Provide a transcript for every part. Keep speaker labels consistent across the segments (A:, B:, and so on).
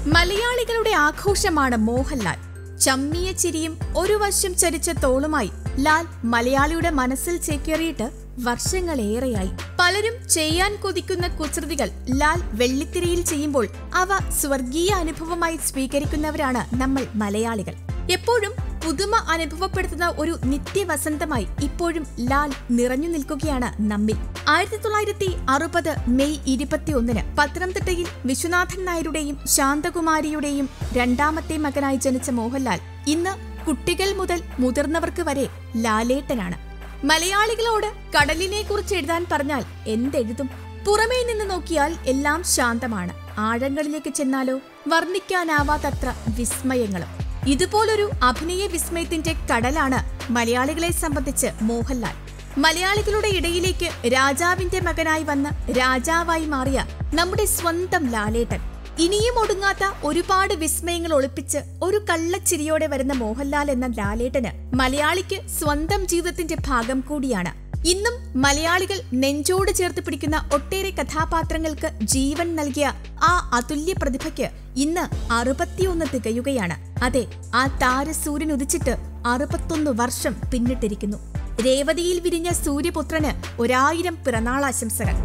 A: മലയാളികളുടെ ആഘോഷമാണ് മോഹൻലാൽ ചമ്മിയ ചിരിയും ഒരു വശം ചരിച്ച തോളുമായി ലാൽ മലയാളിയുടെ മനസ്സിൽ ചേക്കേറിയിട്ട് വർഷങ്ങളേറെയായി പലരും ചെയ്യാൻ കൊതിക്കുന്ന കുസൃതികൾ ലാൽ വെള്ളിത്തിരയിൽ ചെയ്യുമ്പോൾ അവ സ്വർഗീയ അനുഭവമായി സ്വീകരിക്കുന്നവരാണ് നമ്മൾ മലയാളികൾ എപ്പോഴും പുതുമ അനുഭവപ്പെടുത്തുന്ന ഒരു നിത്യവസന്തമായി ഇപ്പോഴും ലാൽ നിറഞ്ഞു നിൽക്കുകയാണ് നമ്മിൽ ആയിരത്തി തൊള്ളായിരത്തി അറുപത് മെയ് ഇരുപത്തിയൊന്നിന് പത്തനംതിട്ടയിൽ വിശ്വനാഥൻ നായരുടെയും ശാന്തകുമാരിയുടെയും രണ്ടാമത്തെ മകനായി ജനിച്ച മോഹൻലാൽ ഇന്ന് കുട്ടികൾ മുതൽ മുതിർന്നവർക്ക് വരെ ലാലേട്ടനാണ് മലയാളികളോട് കടലിനെ കുറിച്ച് എഴുതാൻ പറഞ്ഞാൽ എന്തെഴുതും പുറമേ നിന്ന് നോക്കിയാൽ എല്ലാം ശാന്തമാണ് ആഴങ്ങളിലേക്ക് ചെന്നാലോ വർണ്ണിക്കാനാവാത്തത്ര വിസ്മയങ്ങളും ഇതുപോലൊരു അഭിനയ വിസ്മയത്തിന്റെ കടലാണ് മലയാളികളെ സംബന്ധിച്ച് മോഹൻലാൽ മലയാളികളുടെ ഇടയിലേക്ക് രാജാവിന്റെ മകനായി വന്ന് രാജാവായി മാറിയ നമ്മുടെ സ്വന്തം ലാലേട്ടൻ ഇനിയും ഒടുങ്ങാത്ത ഒരുപാട് വിസ്മയങ്ങൾ ഒളിപ്പിച്ച് ഒരു കള്ളച്ചിരിയോടെ വരുന്ന മോഹൻലാൽ എന്ന ലാലേട്ടന് മലയാളിക്ക് സ്വന്തം ജീവിതത്തിന്റെ ഭാഗം കൂടിയാണ് ഇന്നും മലയാളികൾ നെഞ്ചോട് ചേർത്ത് പിടിക്കുന്ന ഒട്ടേറെ കഥാപാത്രങ്ങൾക്ക് ജീവൻ നൽകിയ ആ അതുല്യ പ്രതിഭയ്ക്ക് ഇന്ന് അറുപത്തിയൊന്ന് തികയുകയാണ് അതെ ആ താരസൂര്യൻ ഉദിച്ചിട്ട് അറുപത്തൊന്ന് വർഷം പിന്നിട്ടിരിക്കുന്നു രേവതിയിൽ വിരിഞ്ഞ സൂര്യപുത്രന് ഒരായിരം പിറന്നാളാശംസകൾ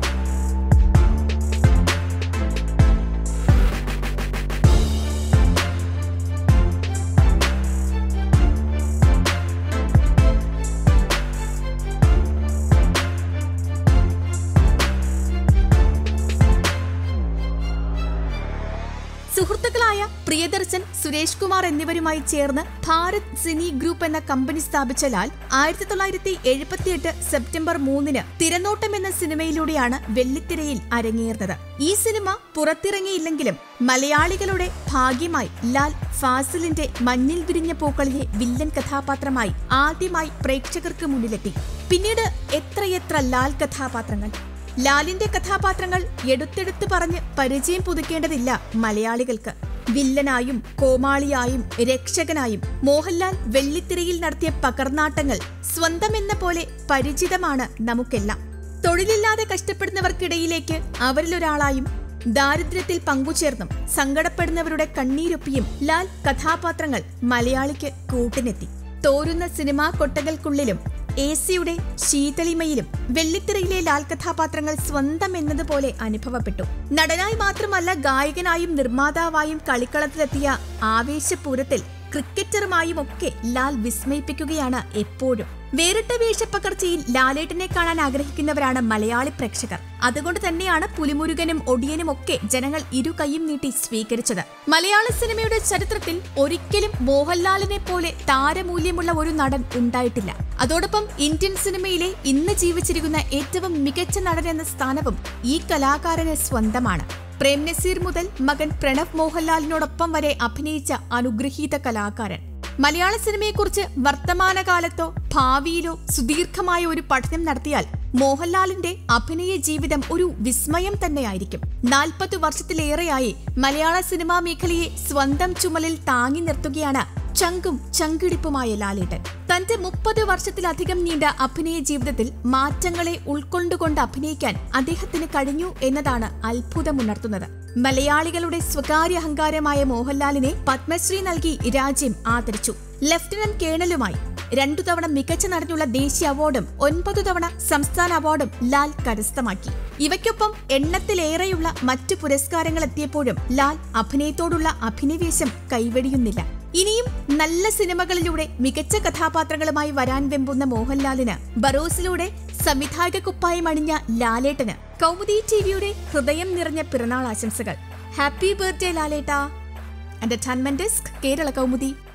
A: സുഹൃത്തുക്കളായ പ്രിയദർശൻ സുരേഷ് കുമാർ എന്നിവരുമായി ചേർന്ന് ഭാരത് സിനി ഗ്രൂപ്പ് എന്ന കമ്പനി സ്ഥാപിച്ച ലാൽ ആയിരത്തി തൊള്ളായിരത്തി എഴുപത്തിയെട്ട് സെപ്റ്റംബർ മൂന്നിന് തിരനോട്ടം എന്ന സിനിമയിലൂടെയാണ് വെള്ളിത്തിരയിൽ അരങ്ങേറുന്നത് ഈ സിനിമ പുറത്തിറങ്ങിയില്ലെങ്കിലും മലയാളികളുടെ ഭാഗ്യമായി ലാൽ ഫാസിലിന്റെ മഞ്ഞിൽ വിരിഞ്ഞ പൂക്കളിലെ വില്ലൻ കഥാപാത്രമായി ആദ്യമായി പ്രേക്ഷകർക്ക് മുന്നിലെത്തി പിന്നീട് എത്രയെത്ര ലാൽ കഥാപാത്രങ്ങൾ ലാലിന്റെ കഥാപാത്രങ്ങൾ എടുത്തെടുത്ത് പറഞ്ഞ് പരിചയം പുതുക്കേണ്ടതില്ല മലയാളികൾക്ക് വില്ലനായും കോമാളിയായും രക്ഷകനായും മോഹൻലാൽ വെള്ളിത്തിരയിൽ നടത്തിയ പകർനാട്ടങ്ങൾ സ്വന്തം എന്ന പോലെ പരിചിതമാണ് നമുക്കെല്ലാം തൊഴിലില്ലാതെ കഷ്ടപ്പെടുന്നവർക്കിടയിലേക്ക് അവരിലൊരാളായും ദാരിദ്ര്യത്തിൽ പങ്കുചേർന്നും സങ്കടപ്പെടുന്നവരുടെ കണ്ണീരൊപ്പിയും ലാൽ കഥാപാത്രങ്ങൾ മലയാളിക്ക് കൂട്ടിനെത്തി തോരുന്ന സിനിമാ കൊട്ടകൾക്കുള്ളിലും എ സിയുടെ ശീതളിമയിലും വെള്ളിത്തിരയിലെ ലാൽ കഥാപാത്രങ്ങൾ സ്വന്തം എന്നതുപോലെ അനുഭവപ്പെട്ടു നടനായി മാത്രമല്ല ഗായകനായും നിർമ്മാതാവായും കളിക്കളത്തിലെത്തിയ ആവേശപൂരത്തിൽ ക്രിക്കറ്ററുമായും ഒക്കെ ലാൽ വിസ്മയിപ്പിക്കുകയാണ് എപ്പോഴും വേറിട്ട വേഷപ്പകർച്ചയിൽ ലാലേട്ടനെ കാണാൻ ആഗ്രഹിക്കുന്നവരാണ് മലയാളി പ്രേക്ഷകർ അതുകൊണ്ട് തന്നെയാണ് പുലിമുരുകനും ഒടിയനും ഒക്കെ ജനങ്ങൾ ഇരു കൈയും നീട്ടി സ്വീകരിച്ചത് മലയാള സിനിമയുടെ ചരിത്രത്തിൽ ഒരിക്കലും മോഹൻലാലിനെ പോലെ താരമൂല്യമുള്ള ഒരു നടൻ ഉണ്ടായിട്ടില്ല അതോടൊപ്പം ഇന്ത്യൻ സിനിമയിലെ ഇന്ന് ജീവിച്ചിരിക്കുന്ന ഏറ്റവും മികച്ച നടൻ എന്ന സ്ഥാനവും ഈ കലാകാരന് സ്വന്തമാണ് പ്രേം നസീർ മുതൽ മകൻ പ്രണവ് മോഹൻലാലിനോടൊപ്പം വരെ അഭിനയിച്ച അനുഗ്രഹീത കലാകാരൻ മലയാള സിനിമയെക്കുറിച്ച് വർത്തമാനകാലത്തോ ഭാവിയിലോ സുദീർഘമായ ഒരു പഠനം നടത്തിയാൽ മോഹൻലാലിന്റെ അഭിനയ ജീവിതം ഒരു വിസ്മയം തന്നെയായിരിക്കും നാൽപ്പത് വർഷത്തിലേറെയായി മലയാള സിനിമാ മേഖലയെ സ്വന്തം ചുമലിൽ താങ്ങി നിർത്തുകയാണ് ചങ്കും ചങ്കിടിപ്പുമായ ലാലേട്ടൻ തന്റെ മുപ്പത് വർഷത്തിലധികം നീണ്ട അഭിനയ ജീവിതത്തിൽ മാറ്റങ്ങളെ ഉൾക്കൊണ്ടുകൊണ്ട് അഭിനയിക്കാൻ അദ്ദേഹത്തിന് കഴിഞ്ഞു എന്നതാണ് അത്ഭുതമുണർത്തുന്നത് മലയാളികളുടെ സ്വകാര്യ അഹങ്കാരമായ മോഹൻലാലിനെ പത്മശ്രീ നൽകി രാജ്യം ആദരിച്ചു ലഫ്റ്റനന്റ് കേണലുമായി രണ്ടു തവണ മികച്ച നടനുള്ള ദേശീയ അവാർഡും ഒൻപതു തവണ സംസ്ഥാന അവാർഡും ലാൽ കരസ്ഥമാക്കി ഇവയ്ക്കൊപ്പം എണ്ണത്തിലേറെയുള്ള മറ്റു പുരസ്കാരങ്ങൾ എത്തിയപ്പോഴും ലാൽ അഭിനയത്തോടുള്ള അഭിനിവേശം കൈവെടിയുന്നില്ല ഇനിയും നല്ല സിനിമകളിലൂടെ മികച്ച കഥാപാത്രങ്ങളുമായി വരാൻ വെമ്പുന്ന മോഹൻലാലിന് ബറോസിലൂടെ സംവിധായക കുപ്പായം അണിഞ്ഞ ലാലേട്ടന് കൗമുദി ടിവിയുടെ ഹൃദയം നിറഞ്ഞ പിറന്നാൾ ആശംസകൾ ഹാപ്പി ബർത്ത്ഡേ ലാലേട്ട എന്റർടൈൻമെന്റ് ഡെസ്ക് കേരള കൗമുദി